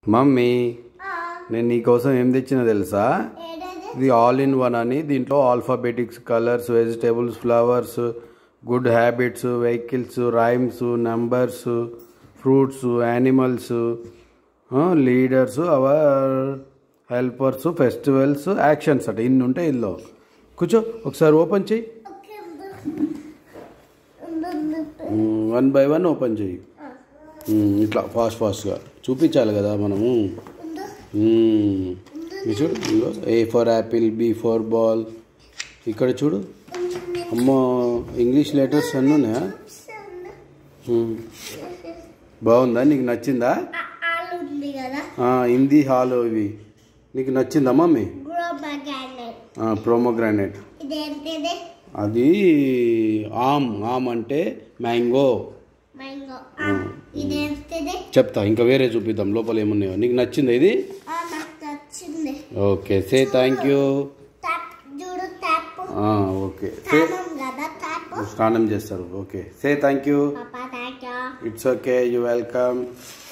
Mummy నేను నీకోసం ఏం తెచ్చినా తెలుసా ఏడేది ఇది ఆల్ ఇన్ వన్ అని దీంట్లో alphabetics colours vegetables flowers good habits vehicles rhymes numbers fruits animals leaders our helpers festivals actions అట ఇన్ని ఉంటాయి ఇందులో కూర్చో ఒకసారి ఓపెన్ చెయ్యి ఓకే ఉండు, ఉండు, ఉండు. వన్ బై వన్ ఓపెన్ చెయ్యి ఉమ్, ఇట్లా ఫాస్ట్ ఫాస్ట్గా చూపించాలి కదా మనము ఉండు. మ్మ్. ఇది చూడు ఇదిగో A for apple B for ball ఇక్కడ చూడు అమ్మో ఇంగ్లీష్ లెటర్స్ అన్నీ ఉన్నాయా మ్మ్. బాగుందా నీకు నచ్చిందా ఆ- ఆలు ఉంది కదా ఆ, హిందీ హాల్ ఇవి నీకు నచ్చిందా మమ్మీ గ్రో బ్యాగ్ ప్రోమోగ్రానైట్ ఇదేంటిది అది ఆమ్ ఆమ్ అంటే మ్యాంగో మ్యాంగో ఇదేంటిది చెప్తా ఇంకా వేరే చూపిద్దాం లోపల ఏమున్నాయో నీకు నచ్చిందా ఇది ఆ, నాకు నచ్చింది okay say thank you tap చూడు ట్యాప్ ఓకే సే తానం కదా ట్యాప్ స్నానం చేస్తారు ఓకే సే థ్యాంక్ యూ పాపా thank you it's okay you welcome